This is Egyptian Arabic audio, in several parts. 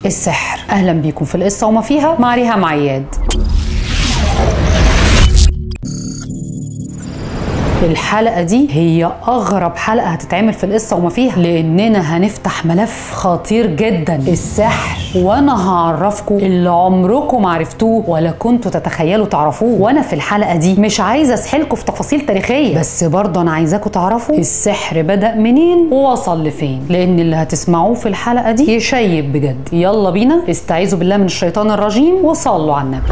السحر اهلا بيكم في القصه وما فيها مع ريهام عياد الحلقة دي هي أغرب حلقة هتتعمل في القصة وما فيها لأننا هنفتح ملف خطير جدا السحر وأنا هعرفكم اللي عمركم ما عرفتوه ولا كنتوا تتخيلوا تعرفوه وأنا في الحلقة دي مش عايزة أسحلكم في تفاصيل تاريخية بس برضه أنا عايزاكم تعرفوا السحر بدأ منين ووصل لفين لأن اللي هتسمعوه في الحلقة دي يشيب بجد يلا بينا استعيذوا بالله من الشيطان الرجيم وصلوا على النبي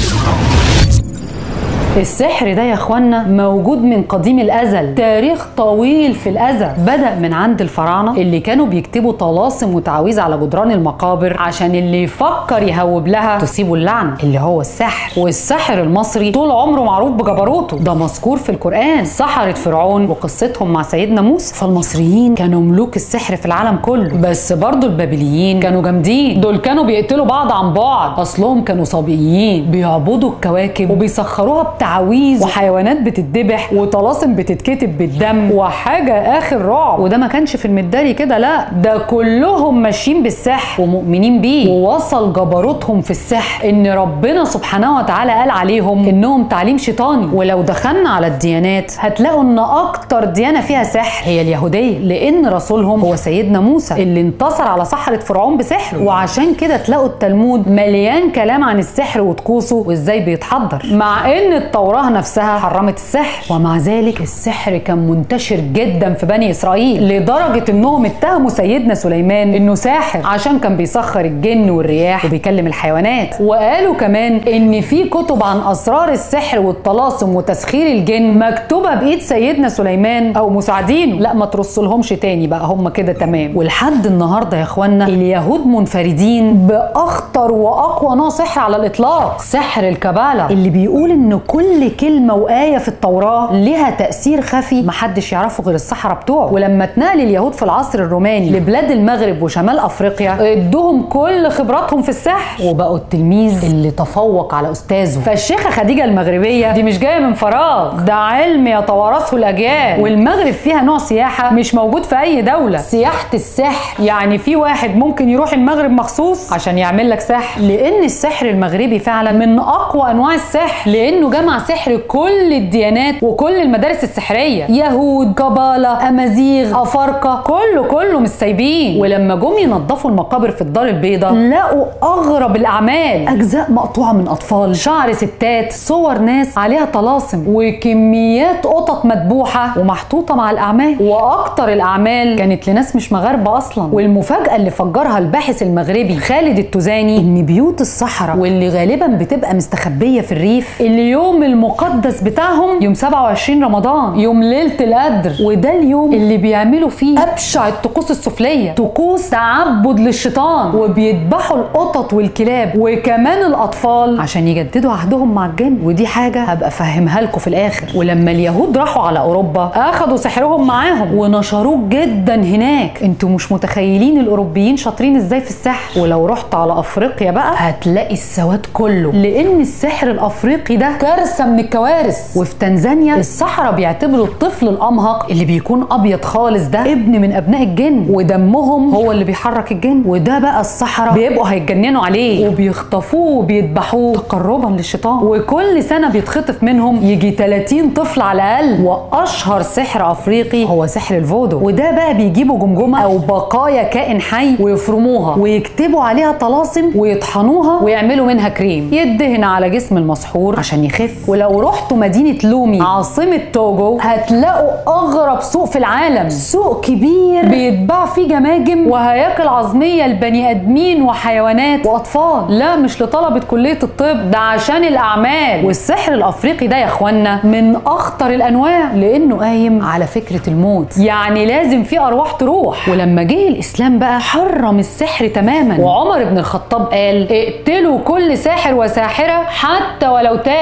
السحر ده يا اخوانا موجود من قديم الازل تاريخ طويل في الازل بدا من عند الفراعنه اللي كانوا بيكتبوا طلاسم وتعاويذ على جدران المقابر عشان اللي يفكر يهوب لها تصيبه اللعنه اللي هو السحر والسحر المصري طول عمره معروف بجبروته ده مذكور في القران سحره فرعون وقصتهم مع سيدنا موسى فالمصريين كانوا ملوك السحر في العالم كله بس برضه البابليين كانوا جامدين دول كانوا بيقتلوا بعض عن بعد اصلهم كانوا صابئيين بيعبدوا الكواكب وبيسخروها بتعاويذ وحيوانات بتتذبح وطلاسم بتتكتب بالدم وحاجه اخر رعب وده ما كانش في المداري كده لا ده كلهم ماشيين بالسحر ومؤمنين بيه ووصل جبروتهم في السحر ان ربنا سبحانه وتعالى قال عليهم انهم تعليم شيطاني ولو دخلنا على الديانات هتلاقوا ان اكتر ديانه فيها سحر هي اليهوديه لان رسولهم هو سيدنا موسى اللي انتصر على سحره فرعون بسحره وعشان كده تلاقوا التلمود مليان كلام عن السحر وطقوسه وازاي بيتحضر مع ان التوراه نفسها حرمت السحر ومع ذلك السحر كان منتشر جدا في بني اسرائيل لدرجه انهم اتهموا سيدنا سليمان انه ساحر عشان كان بيسخر الجن والرياح وبيكلم الحيوانات وقالوا كمان ان في كتب عن اسرار السحر والطلاسم وتسخير الجن مكتوبه بايد سيدنا سليمان او مساعدينه لا ما ترصلهمش تاني بقى هم كده تمام ولحد النهارده يا اخوانا اليهود منفردين باخطر واقوى نوع سحر على الاطلاق سحر الكباله اللي بيقول ان كل كلمه وايه في التوراه لها تاثير خفي محدش يعرفه غير السحره بتوعه ولما اتنقل اليهود في العصر الروماني لبلاد المغرب وشمال افريقيا ادوهم كل خبراتهم في السحر وبقوا التلميذ اللي تفوق على استاذه فالشيخه خديجه المغربيه دي مش جايه من فراغ ده علم يتوارثه الاجيال والمغرب فيها نوع سياحه مش موجود في اي دوله سياحه السحر يعني في واحد ممكن يروح المغرب مخصوص عشان يعمل لك سحر لان السحر المغربي فعلا من اقوى انواع السحر لانه جمع سحر كل الديانات وكل المدارس السحريه يهود قباله امازيغ افارقه كله كله مش سايبين ولما جم ينظفوا المقابر في الدار البيضاء لقوا اغرب الاعمال اجزاء مقطوعه من اطفال شعر ستات صور ناس عليها طلاسم وكميات قطط مذبوحه ومحطوطه مع الاعمال واكتر الاعمال كانت لناس مش مغاربه اصلا والمفاجاه اللي فجرها الباحث المغربي خالد التوزاني ان بيوت الصحراء واللي غالبا بتبقى مستخبيه في الريف اليوم المقدس بتاعهم يوم 27 رمضان يوم ليله القدر وده اليوم اللي بيعملوا فيه ابشع الطقوس السفليه طقوس تعبد للشيطان وبيذبحوا القطط والكلاب وكمان الاطفال عشان يجددوا عهدهم مع الجن ودي حاجه هبقى افهمها لكم في الاخر ولما اليهود راحوا على اوروبا اخدوا سحرهم معاهم ونشروه جدا هناك انتوا مش متخيلين الاوروبيين شاطرين ازاي في السحر ولو رحت على افريقيا بقى هتلاقي السواد كله لان السحر الافريقي ده كارثه من الكوارث وفي تنزانيا السحرة بيعتبروا الطفل الامهق اللي بيكون ابيض خالص ده ابن من ابناء الجن ودمهم هو اللي بيحرك الجن وده بقى السحرة بيبقوا هيتجننوا عليه وبيخطفوه وبيذبحوه تقربا للشيطان وكل سنه بيتخطف منهم يجي 30 طفل على الاقل واشهر سحر افريقي هو سحر الفودو وده بقى بيجيبوا جمجمه او بقايا كائن حي ويفرموها ويكتبوا عليها طلاسم ويطحنوها ويعملوا منها كريم يدهن على جسم المسحور عشان يخف ولو رحتوا مدينه لومي عاصمه توجو هتلاقوا اغرب سوق في العالم سوق كبير بيتباع فيه جماجم وهياكل عظميه لبني ادمين وحيوانات واطفال لا مش لطلبه كليه الطب ده عشان الاعمال والسحر الافريقي ده يا اخوانا من اخطر الانواع لانه قايم على فكره الموت يعني لازم في ارواح تروح ولما جه الاسلام بقى حرم السحر تماما وعمر بن الخطاب قال اقتلوا كل ساحر وساحره حتى ولو تاب لان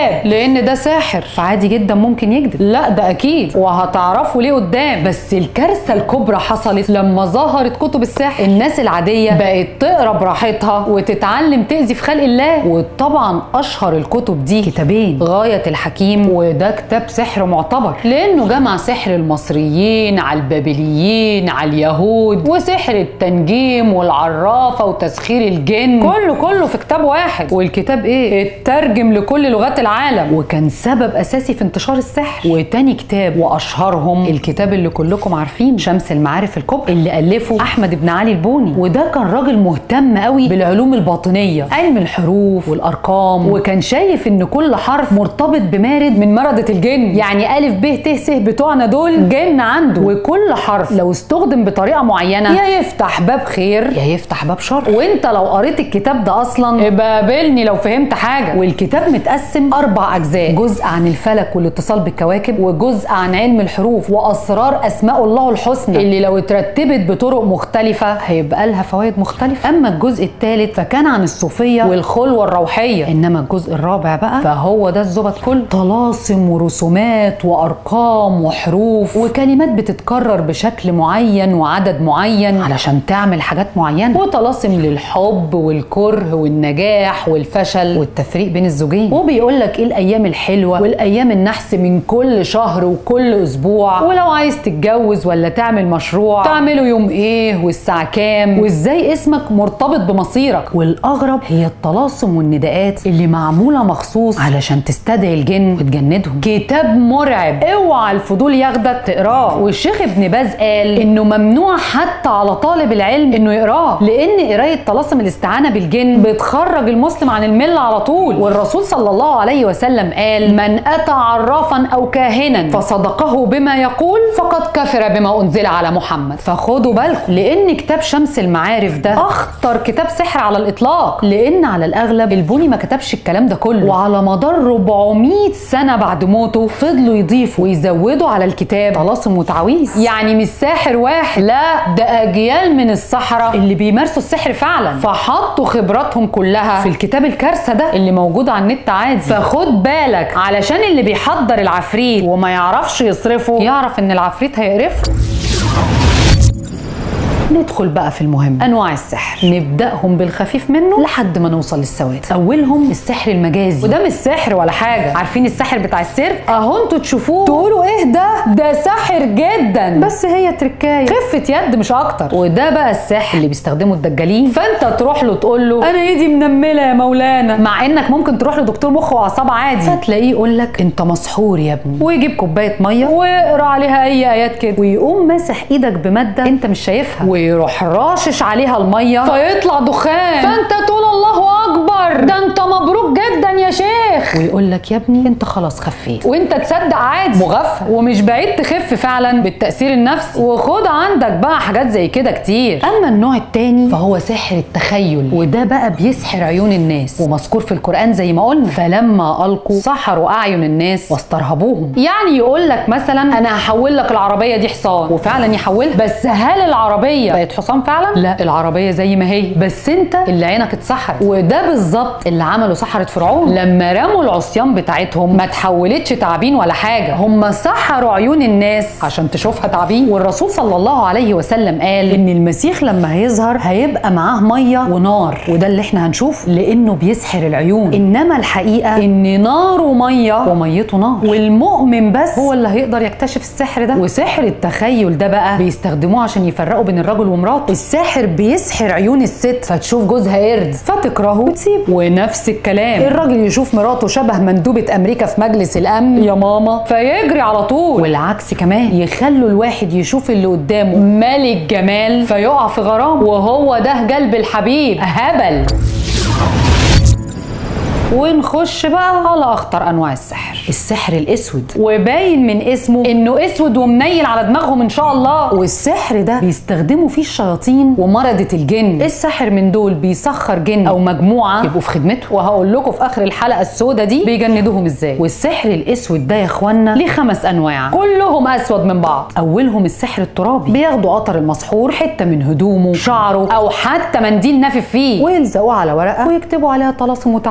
لان ده ساحر فعادي جدا ممكن يكذب لا ده اكيد وهتعرفوا ليه قدام بس الكارثه الكبرى حصلت لما ظهرت كتب السحر الناس العاديه بقت تقرا براحتها وتتعلم تاذي في خلق الله وطبعا اشهر الكتب دي كتابين غايه الحكيم وده كتاب سحر معتبر لانه جمع سحر المصريين على البابليين على اليهود وسحر التنجيم والعرافه وتسخير الجن كله كله في كتاب واحد والكتاب ايه اترجم لكل لغات العالم وكان سبب اساسي في انتشار السحر وتاني كتاب واشهرهم الكتاب اللي كلكم عارفين شمس المعارف الكبرى اللي الفه احمد بن علي البوني وده كان راجل مهتم قوي بالعلوم الباطنيه علم الحروف والارقام وكان شايف ان كل حرف مرتبط بمارد من مردة الجن يعني الف ب ت س بتوعنا دول جن عنده وكل حرف لو استخدم بطريقه معينه يا يفتح باب خير يا يفتح باب شر وانت لو قريت الكتاب ده اصلا يبقى قابلني لو فهمت حاجه والكتاب متقسم اربع اجزاء جزء عن الفلك والاتصال بالكواكب وجزء عن علم الحروف واسرار اسماء الله الحسنى اللي لو اترتبت بطرق مختلفه هيبقى لها فوائد مختلفه اما الجزء الثالث فكان عن الصوفيه والخلوه الروحيه انما الجزء الرابع بقى فهو ده الزبد كله طلاسم ورسومات وارقام وحروف وكلمات بتتكرر بشكل معين وعدد معين علشان تعمل حاجات معينه وطلاسم للحب والكره والنجاح والفشل والتفريق بين الزوجين وبيقول لك ايه الايام الحلوه والايام النحس من كل شهر وكل اسبوع ولو عايز تتجوز ولا تعمل مشروع تعمله يوم ايه والساعه كام وازاي اسمك مرتبط بمصيرك والاغرب هي الطلاسم والنداءات اللي معموله مخصوص علشان تستدعي الجن وتجندهم كتاب مرعب اوعى الفضول ياخدك تقراه والشيخ ابن باز قال انه ممنوع حتى على طالب العلم انه يقراه لان قرايه طلاسم الاستعانه بالجن بتخرج المسلم عن المله على طول والرسول صلى الله عليه وسلم قال من اتى عرافا او كاهنا فصدقه بما يقول فقد كفر بما انزل على محمد فخدوا بالكم لان كتاب شمس المعارف ده اخطر كتاب سحر على الاطلاق لان على الاغلب البوني ما كتبش الكلام ده كله وعلى مدار 400 سنه بعد موته فضلوا يضيفوا ويزودوا على الكتاب طلاسم وتعاويذ يعني مش ساحر واحد لا ده اجيال من السحره اللي بيمارسوا السحر فعلا فحطوا خبراتهم كلها في الكتاب الكارثه ده اللي موجود على النت عادي فخد بالك علشان اللي بيحضر العفريت وما يعرفش يصرفه يعرف ان العفريت هيقرفه ندخل بقى في المهم انواع السحر نبداهم بالخفيف منه لحد ما نوصل للسواد اولهم السحر المجازي وده مش سحر ولا حاجه عارفين السحر بتاع السيرك اهو انتوا تشوفوه تقولوا ايه ده ده ساحر جدا بس هي تركايه خفه يد مش اكتر وده بقى السحر اللي بيستخدمه الدجالين فانت تروح له تقول له انا ايدي منمله يا مولانا مع انك ممكن تروح لدكتور مخ واعصاب عادي فتلاقيه يقول لك انت مسحور يا ابني ويجيب كوبايه ميه واقرا عليها اي ايات كده ويقوم ماسح ايدك بماده انت مش شايفها ويروح راشش عليها الميه فيطلع دخان فانت تقول الله اكبر ده انت مبروك جدا يا شيخ ويقول لك يا ابني انت خلاص خفيت وانت تصدق عادي مغفل ومش بعيد تخف فعلا بالتاثير النفسي وخد عندك بقى حاجات زي كده كتير اما النوع التاني فهو سحر التخيل وده بقى بيسحر عيون الناس ومذكور في القران زي ما قلنا فلما القوا سحروا اعين الناس واسترهبوهم يعني يقول لك مثلا انا هحول لك العربيه دي حصان وفعلا يحولها بس هل العربيه بقت حصان فعلا لا العربيه زي ما هي بس انت اللي عينك اتسحرت وده بالظبط اللي عمله سحره فرعون لما رموا العصيان بتاعتهم ما تحولتش تعابين ولا حاجه هم سحروا عيون الناس عشان تشوفها تعابين والرسول صلى الله عليه وسلم قال ان المسيح لما هيظهر هيبقى معاه ميه ونار وده اللي احنا هنشوفه لانه بيسحر العيون انما الحقيقه ان ناره ميه وميته نار والمؤمن بس هو اللي هيقدر يكتشف السحر ده وسحر التخيل ده بقى بيستخدموه عشان يفرقوا بين الرجل ومراته الساحر بيسحر عيون الست فتشوف جوزها قرد فتكرهه وتسيبه ونفس الكلام الراجل يشوف مراته شبه مندوبة أمريكا في مجلس الأمن يا ماما فيجري على طول والعكس كمان يخلوا الواحد يشوف اللي قدامه ملك جمال فيقع في غرام وهو ده قلب الحبيب هبل ونخش بقى على اخطر انواع السحر السحر الاسود وباين من اسمه انه اسود ومنيل على دماغهم ان شاء الله والسحر ده بيستخدموا فيه الشياطين ومردة الجن الساحر من دول بيسخر جن او مجموعه يبقوا في خدمته وهقول لكم في اخر الحلقه السوداء دي بيجندوهم ازاي والسحر الاسود ده يا اخوانا ليه خمس انواع كلهم اسود من بعض اولهم السحر الترابي بياخدوا قطر المسحور حته من هدومه شعره او حتى منديل نافف فيه ويلزقوه على ورقه ويكتبوا عليها طلاسم وتعاويذ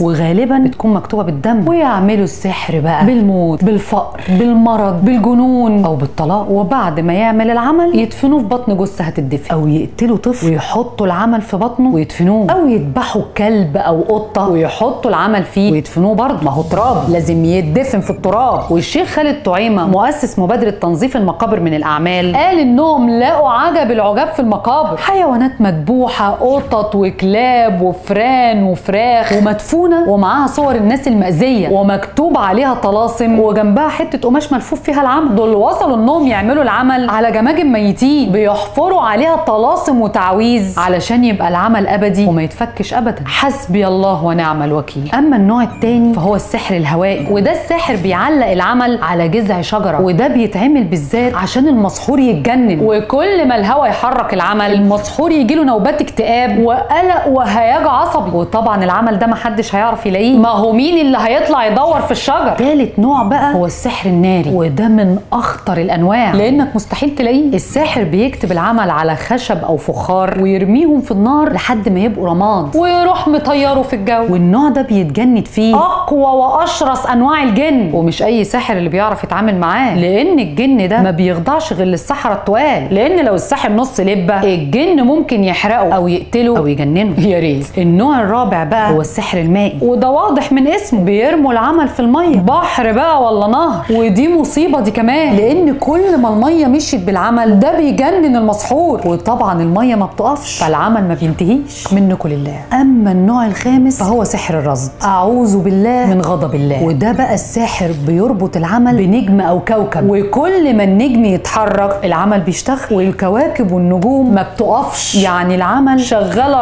وغالبا بتكون مكتوبه بالدم ويعملوا السحر بقى بالموت بالفقر بالمرض بالجنون او بالطلاق وبعد ما يعمل العمل يدفنوه في بطن جثه هتدفن او يقتلوا طفل ويحطوا العمل في بطنه ويدفنوه او يذبحوا كلب او قطه ويحطوا العمل فيه ويدفنوه برضه ما هو تراب لازم يدفن في التراب والشيخ خالد طعيمه مؤسس مبادره تنظيف المقابر من الاعمال قال انهم لقوا عجب العجاب في المقابر حيوانات مذبوحه قطط وكلاب وفران وفراخ ومدفونه ومعاها صور الناس المأذيه ومكتوب عليها طلاسم وجنبها حته قماش ملفوف فيها العمل دول وصلوا انهم يعملوا العمل على جماجم ميتين بيحفروا عليها طلاسم وتعويذ علشان يبقى العمل ابدي وما يتفكش ابدا حسبي الله ونعم الوكيل اما النوع الثاني فهو السحر الهوائي وده الساحر بيعلق العمل على جذع شجره وده بيتعمل بالذات عشان المسحور يتجنن وكل ما الهوا يحرك العمل المسحور يجي له نوبات اكتئاب وقلق وهياج عصبي وطبعا العمل ده محدش هيعرف يلاقيه ما هو مين اللي هيطلع يدور في الشجر ثالث نوع بقى هو السحر الناري وده من اخطر الانواع لانك مستحيل تلاقيه الساحر بيكتب العمل على خشب او فخار ويرميهم في النار لحد ما يبقوا رماد ويروح مطيره في الجو والنوع ده بيتجند فيه اقوى واشرس انواع الجن ومش اي ساحر اللي بيعرف يتعامل معاه لان الجن ده ما بيخضعش غير للسحره التقال لان لو الساحر نص لبه الجن ممكن يحرقه او يقتله او يجننه يا ريت النوع الرابع بقى هو السحر المائي وده واضح من اسمه بيرموا العمل في الميه بحر بقى ولا نهر ودي مصيبه دي كمان لان كل ما الميه مشيت بالعمل ده بيجنن المسحور وطبعا الميه ما بتقفش فالعمل ما بينتهيش منكم لله اما النوع الخامس فهو سحر الرصد اعوذ بالله من غضب الله وده بقى الساحر بيربط العمل بنجم او كوكب وكل ما النجم يتحرك العمل بيشتغل والكواكب والنجوم ما بتقفش يعني العمل شغال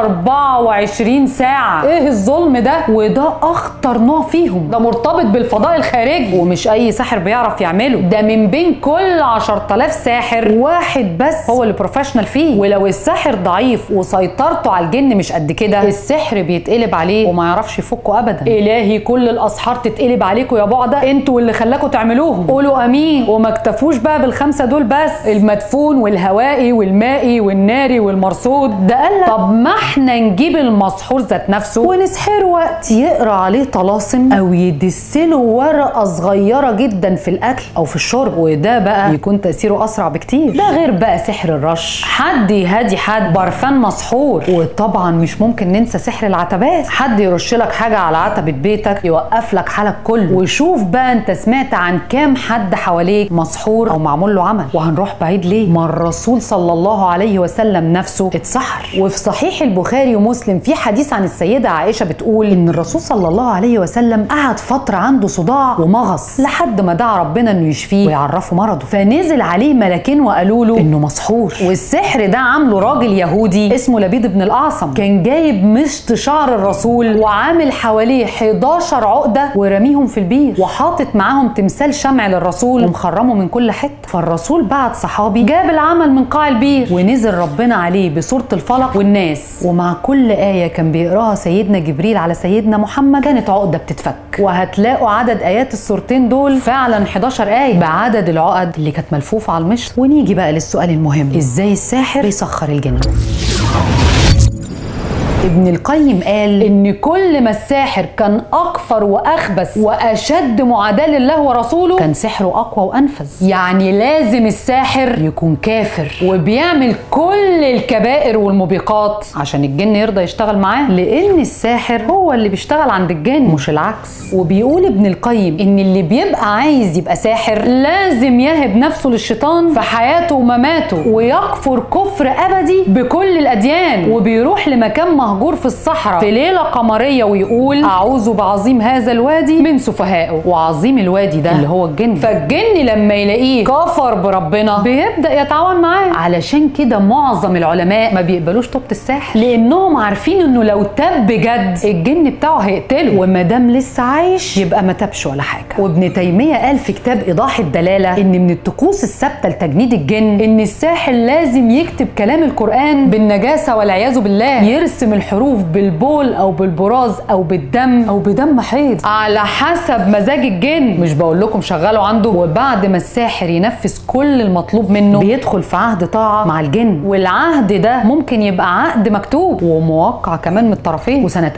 24 ساعه ايه الظلم ده وده اخطر نوع فيهم ده مرتبط بالفضاء الخارجي ومش اي ساحر بيعرف يعمله ده من بين كل 10000 ساحر واحد بس هو اللي بروفيشنال فيه ولو الساحر ضعيف وسيطرته على الجن مش قد كده السحر بيتقلب عليه وما يعرفش يفكه ابدا الهي كل الاسحار تتقلب عليكم يا بعده انتوا اللي خلاكم تعملوهم قولوا امين وما اكتفوش بقى بالخمسه دول بس المدفون والهوائي والمائي والناري والمرصود ده قال لك طب ما احنا نجيب المسحور ذات نفسه ونسحره وقت يقرا عليه طلاسم او يدسله ورقه صغيره جدا في الاكل او في الشرب وده بقى يكون تاثيره اسرع بكتير ده غير بقى سحر الرش حد يهدي حد برفان مسحور وطبعا مش ممكن ننسى سحر العتبات حد يرش لك حاجه على عتبه بيتك يوقف لك حالك كله وشوف بقى انت سمعت عن كام حد حواليك مسحور او معمول له عمل وهنروح بعيد ليه ما الرسول صلى الله عليه وسلم نفسه اتسحر وفي صحيح البخاري ومسلم في حديث عن السيده عائشه بتقول ان الرسول صلى الله عليه وسلم قعد فتره عنده صداع ومغص لحد ما دعا ربنا انه يشفيه ويعرفه مرضه فنزل عليه ملكين وقالوا له انه مسحور والسحر ده عامله راجل يهودي اسمه لبيد بن الاعصم كان جايب مشط شعر الرسول وعامل حواليه 11 عقده ورميهم في البير وحاطط معاهم تمثال شمع للرسول ومخرمه من كل حته فالرسول بعت صحابي جاب العمل من قاع البير ونزل ربنا عليه بسوره الفلق والناس ومع كل ايه كان بيقراها سيدنا جبريل على سيدنا محمد كانت عقده بتتفك وهتلاقوا عدد ايات السورتين دول فعلا 11 ايه بعدد العقد اللي كانت ملفوفه على المشط ونيجي بقى للسؤال المهم ازاي الساحر يسخر الجن ابن القيم قال ان كل ما الساحر كان اكفر واخبث واشد معاداه لله ورسوله كان سحره اقوى وانفذ يعني لازم الساحر يكون كافر وبيعمل كل الكبائر والموبقات عشان الجن يرضى يشتغل معاه لان الساحر هو اللي بيشتغل عند الجن مش العكس وبيقول ابن القيم ان اللي بيبقى عايز يبقى ساحر لازم يهب نفسه للشيطان في حياته ومماته ويكفر كفر ابدي بكل الاديان وبيروح لمكان مهجور في الصحراء في ليله قمريه ويقول اعوذ بعظيم هذا الوادي من سفهائه وعظيم الوادي ده اللي هو الجن فالجن لما يلاقيه كفر بربنا بيبدا يتعاون معاه علشان كده معظم العلماء ما بيقبلوش توبه الساحر لانهم عارفين انه لو تاب بجد الجن بتاعه هيقتله وما دام لسه عايش يبقى ما تابش ولا حاجه وابن تيميه قال في كتاب ايضاح الدلاله ان من الطقوس الثابته لتجنيد الجن ان الساحر لازم يكتب كلام القران بالنجاسه والعياذ بالله يرسم الحروف بالبول او بالبراز او بالدم او بدم حيض على حسب مزاج الجن مش بقول لكم شغلوا عنده وبعد ما الساحر ينفذ كل المطلوب منه بيدخل في عهد طاعه مع الجن والعهد ده ممكن يبقى عقد مكتوب وموقع كمان من الطرفين وسنه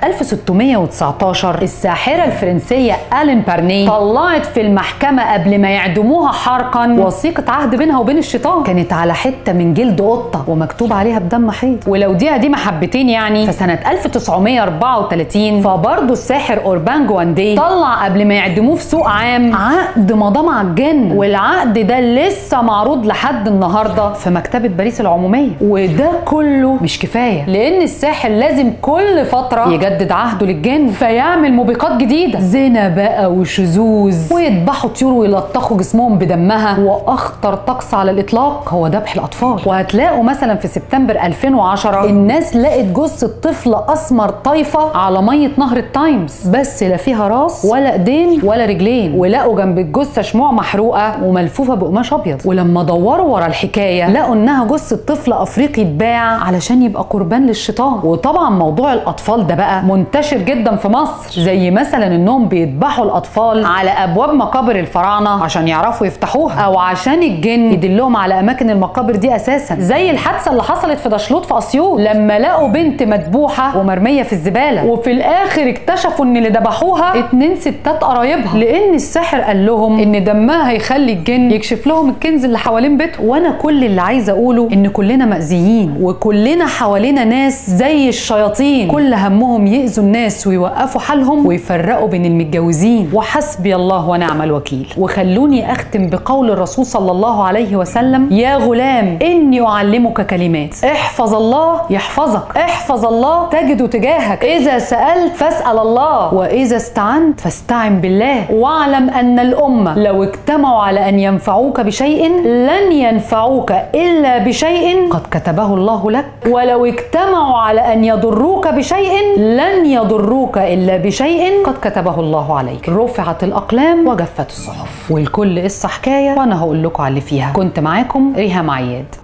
1619 الساحره الفرنسيه الين بارني طلعت في المحكمه قبل ما يعدموها حرقا وثيقه عهد بينها وبين الشيطان كانت على حته من جلد قطه ومكتوب عليها بدم حيض ولو دي قديمه حبتين يعني فسنه 1934 فبرضه الساحر اوربان جواندي طلع قبل ما يعدموه في سوق عام عقد مضى مع الجن والعقد ده لسه معروض لحد النهارده في مكتبه باريس العموميه وده كله مش كفايه لان الساحر لازم كل فتره يجدد عهده للجن فيعمل موبقات جديده زنا بقى وشذوذ ويذبحوا طيور ويلطخوا جسمهم بدمها واخطر طقس على الاطلاق هو ذبح الاطفال وهتلاقوا مثلا في سبتمبر 2010 الناس لقت جثه طفل اسمر طايفه على ميه نهر التايمز بس لا فيها راس ولا ايدين ولا رجلين ولقوا جنب الجثه شموع محروقه وملفوفه بقماش ابيض ولما دوروا ورا الحكايه لقوا انها جثه طفل افريقي اتباع علشان يبقى قربان للشيطان وطبعا موضوع الاطفال ده بقى منتشر جدا في مصر زي مثلا انهم بيذبحوا الاطفال على ابواب مقابر الفراعنه عشان يعرفوا يفتحوها او عشان الجن يدلهم على اماكن المقابر دي اساسا زي الحادثه اللي حصلت في دشلوط في اسيوط لما لقوا بنت مذبوحه ومرميه في الزباله وفي الاخر اكتشفوا ان اللي ذبحوها اتنين ستات قرايبها لان الساحر قال لهم ان دمها هيخلي الجن يكشف لهم الكنز اللي حوالين بيتهم وانا كل اللي عايزه اقوله ان كلنا مأذيين وكلنا حوالينا ناس زي الشياطين كل همهم يأذوا الناس ويوقفوا حالهم ويفرقوا بين المتجوزين وحسبي الله ونعم الوكيل وخلوني اختم بقول الرسول صلى الله عليه وسلم يا غلام اني اعلمك كلمات احفظ الله يحفظك احفظ الله تجد تجاهك اذا سالت فاسال الله واذا استعنت فاستعن بالله واعلم ان الامه لو اجتمعوا على ان ينفعوك بشيء لن ينفعوك الا بشيء قد كتبه الله لك ولو اجتمعوا على ان يضروك بشيء لن يضروك الا بشيء قد كتبه الله عليك رفعت الاقلام وجفت الصحف والكل قصه حكايه وانا هقول لكم على اللي فيها كنت معاكم ريهام عياد